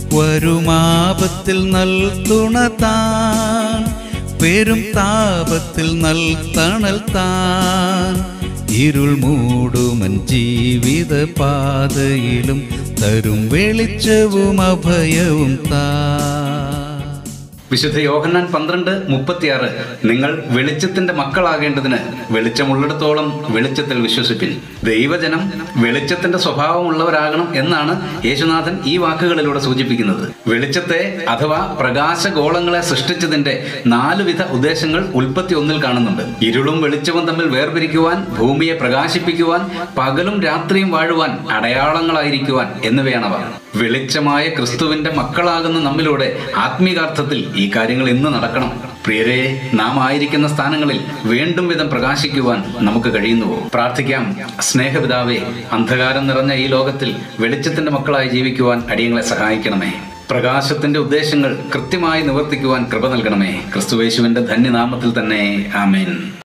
വരുമാപത്തിൽ നൽതുണ താൻ പെരും താപത്തിൽ നൽ തണൽ താൻ ഇരുൾ മൂടുമൻ ജീവിത പാതയിലും തരും വെളിച്ചവും അഭയവും താൻ വിശുദ്ധ യോഹന്നാൻ പന്ത്രണ്ട് മുപ്പത്തിയാറ് നിങ്ങൾ വെളിച്ചത്തിന്റെ മക്കളാകേണ്ടതിന് വെളിച്ചമുള്ളിടത്തോളം വെളിച്ചത്തിൽ വിശ്വസിപ്പിൻ ദൈവജനം വെളിച്ചത്തിന്റെ സ്വഭാവമുള്ളവരാകണം എന്നാണ് യേശുനാഥൻ ഈ വാക്കുകളിലൂടെ സൂചിപ്പിക്കുന്നത് വെളിച്ചത്തെ അഥവാ പ്രകാശഗോളങ്ങളെ സൃഷ്ടിച്ചതിന്റെ നാലുവിധ ഉദ്ദേശങ്ങൾ ഉൽപ്പത്തി ഒന്നിൽ കാണുന്നുണ്ട് ഇരുളും വെളിച്ചവും തമ്മിൽ വേർപിരിക്കുവാൻ ഭൂമിയെ പ്രകാശിപ്പിക്കുവാൻ പകലും രാത്രിയും വാഴുവാൻ അടയാളങ്ങളായിരിക്കുവാൻ എന്നിവയാണവ വെളിച്ചമായ ക്രിസ്തുവിന്റെ മക്കളാകുന്ന നമ്മിലൂടെ ആത്മീകാർത്ഥത്തിൽ ഈ കാര്യങ്ങൾ ഇന്ന് നടക്കണം പ്രിയരെ നാം ആയിരിക്കുന്ന സ്ഥാനങ്ങളിൽ വീണ്ടും വിധം പ്രകാശിക്കുവാൻ നമുക്ക് കഴിയുന്നുവോ പ്രാർത്ഥിക്കാം സ്നേഹപിതാവേ അന്ധകാരം നിറഞ്ഞ ഈ ലോകത്തിൽ വെളിച്ചത്തിന്റെ മക്കളായി ജീവിക്കുവാൻ അടിയങ്ങളെ സഹായിക്കണമേ പ്രകാശത്തിന്റെ ഉദ്ദേശങ്ങൾ കൃത്യമായി നിവർത്തിക്കുവാൻ കൃപ നൽകണമേ ക്രിസ്തുവേശുവിന്റെ ധന്യനാമത്തിൽ തന്നെ ആമേൻ